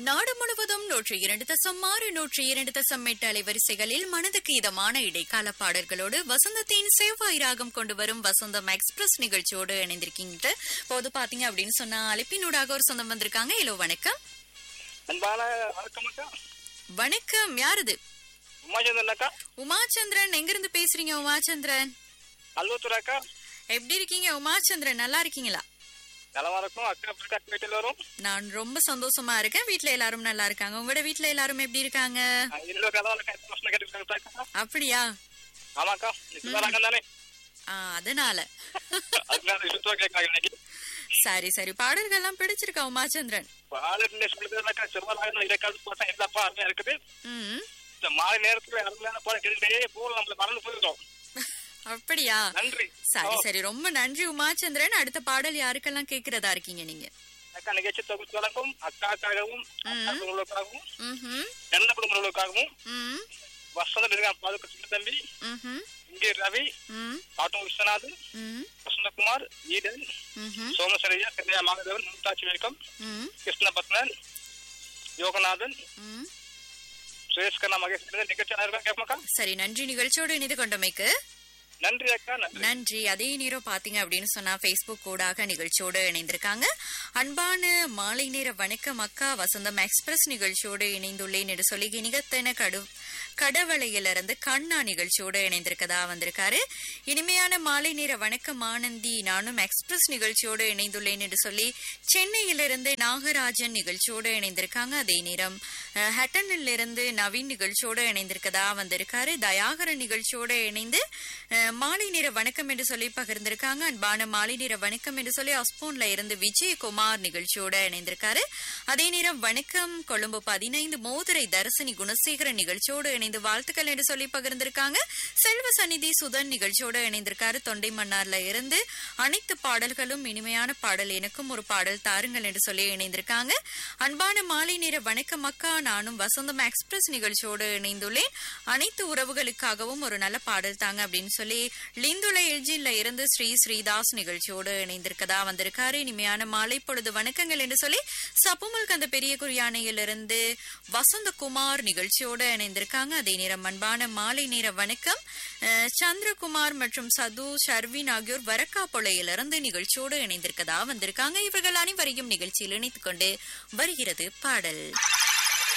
நாடு முழுவதும் நூற்றி இரண்டு தசம் ஆறு நூற்றி இரண்டு தசம் எட்டு அலைவரிசைகளில் மனதுக்கு இதமான இடைக்கால பாடல்களோடு வசந்தத்தின் செவ்வாய் ராகம் கொண்டு வரும் வசந்தம் எக்ஸ்பிரஸ் நிகழ்ச்சியோடு இணைந்திருக்கீங்க போது பாத்தீங்க அப்படின்னு சொன்னா அழைப்பினூடாக ஒரு சொந்தம் வந்திருக்காங்க ஹலோ வணக்கம் அன்பான வணக்கம் அக்கா வணக்கம் யாருது உமாச்சந்திரன் அக்கா உமாச்சந்திரன் எங்கிருந்து பேசுறீங்க உமாச்சந்திரன் அல்லூத்தூர் அக்கா எப்படி இருக்கீங்க உமாச்சந்திரன் நல்லா இருக்கீங்களா நலமா இருக்கும் அக்கா அக்கா வீட்டில் வரும் நான் ரொம்ப சந்தோஷமா இருக்கேன் வீட்ல எல்லாரும் நல்லா இருக்காங்க உங்களோட வீட்ல எல்லாரும் எப்படி இருக்காங்க இருபது கதை அக்கா எத்தனை வருஷம் கேட்டுருக்காங்க அக்கா அப்படியா ஆமாக்கா சுதாராக்கா தானே ஆ, அதனால அதுக்கு சுத்தமா கேட்காங்க இன்னைக்கு சரி சரி பாடல்கள்லாம் பிடிச்சிருக்கா உமாச்சந்திரன் பாடல் சொல்லுறது அக்கா செவ்வாய் இடைக்கால போட்டா எல்லாப்பா அருமையா இருக்குது ம் இந்த மாலை நேரத்துல அருமையான பாடம் கேட்டுட்டே போல நம்மள மறந்து போயிருக்கோம் அப்படியா நன்றி சரி ஓ, சரி ரொம்ப நன்றி உமாச்சந்திரன் அடுத்த பாடல் யாருக்கெல்லாம் கேக்குறதா இருக்கீங்க நீங்க அக்கா நிகழ்ச்சி தொகுத்து வழங்கும் அக்காக்காகவும் அக்கா குடும்பங்களுக்காகவும் ம்ஹும், எந்த குடும்பங்களுக்காகவும் ம், வசந்த நிர்வாகம் பாதுகாப்பு சின்ன தம்பி ம்ஹும், இங்கே ரவி ம், ஆட்டம் விஸ்வநாதன் ம், வசந்தகுமார் ஈடன் ம்ஹும், சோமசரையா கன்னியா மாகதேவன் மும்தாஜ் வேகம் ம், கிருஷ்ணபத்மன் யோகநாதன் ம். சுரேஷ் கண்ணா மகேஷ் நிகழ்ச்சி அனைவருக்கும் கேட்போம்க்கா சரி நன்றி நிகழ்ச்சியோடு இணைந்து கொண்டமைக்கு நன்றி அக்கா நன்றி நன்றி அதே நேரம் பாத்தீங்க அப்படின்னு சொன்னா Facebook கூடாக நிகழ்ச்சியோடு இணைந்திருக்காங்க அன்பான மாலை நேர வணக்கம் அக்கா வசந்தம் எக்ஸ்பிரஸ் நிகழ்ச்சியோடு இணைந்துள்ளேன் என்று சொல்லி இனிகத்தன கடு கடவளையிலிருந்து கண்ணா நிகழ்ச்சியோடு இணைந்திருக்கதா வந்திருக்காரு இனிமையான மாலை நேர வணக்கம் ஆனந்தி நானும் எக்ஸ்பிரஸ் நிகழ்ச்சியோடு இணைந்துள்ளேன் என்று சொல்லி சென்னையிலிருந்து நாகராஜன் நிகழ்ச்சியோடு இணைந்திருக்காங்க அதே நேரம் அஹ், ஹட்டனில் இருந்து நவீன் நிகழ்ச்சியோடு இணைந்திருக்கதா வந்திருக்காரு தயாகரன் நிகழ்ச்சியோடு இணைந்து அஹ், மாலை நேர வணக்கம் என்று சொல்லி பகிர்ந்திருக்காங்க அன்பான மாலை நேர வணக்கம் என்று சொல்லி அஸ்போன்ல இருந்து விஜயகுமார் நிகழ்ச்சியோட இணைந்திருக்காரு அதே நேரம் வணக்கம் கொழும்பு பதினைந்து மோதிரை தரிசனி குணசேகரன் நிகழ்ச்சியோடு இணைந்து வாழ்த்துக்கள் என்று சொல்லி பகிர்ந்திருக்காங்க செல்வ சந்நிதி சுதன் நிகழ்ச்சியோடு இணைந்திருக்காரு தொண்டை மன்னார்ல இருந்து அனைத்து பாடல்களும் இனிமையான பாடல் எனக்கும் ஒரு பாடல் தாருங்கள் என்று சொல்லி இணைந்திருக்காங்க அன்பான மாலை நேர வணக்கம் அக்கா நானும் வசந்தம் எக்ஸ்பிரஸ் நிகழ்ச்சியோடு இணைந்துள்ளேன் அனைத்து உறவுகளுக்காகவும் ஒரு நல்ல பாடல் தாங்க அப்படின்னு சொல்லி லிந்துளை எல்ஜின்ல இருந்து ஸ்ரீ ஸ்ரீதாஸ் நிகழ்ச்சியோடு இணைந்திருக்கதா வந்திருக்காரு இனிமையான மாலை பொழுது வணக்கங்கள் என்று சொல்லி சப்புமல் கந்த பெரிய குறியானையிலிருந்து வசந்தகுமார் நிகழ்ச்சியோடு இணைந்திருக்காங்க அதே நேரம் அன்பான மாலை நேர வணக்கம் அஹ், சந்திரகுமார் மற்றும் சது ஷர்வின் ஆகியோர் வரக்காப்பொழையிலிருந்து நிகழ்ச்சியோடு இணைந்திருக்கதா வந்திருக்காங்க இவர்கள் அனைவரையும் நிகழ்ச்சியில் இணைத்துக் கொண்டு வருகிறது பாடல்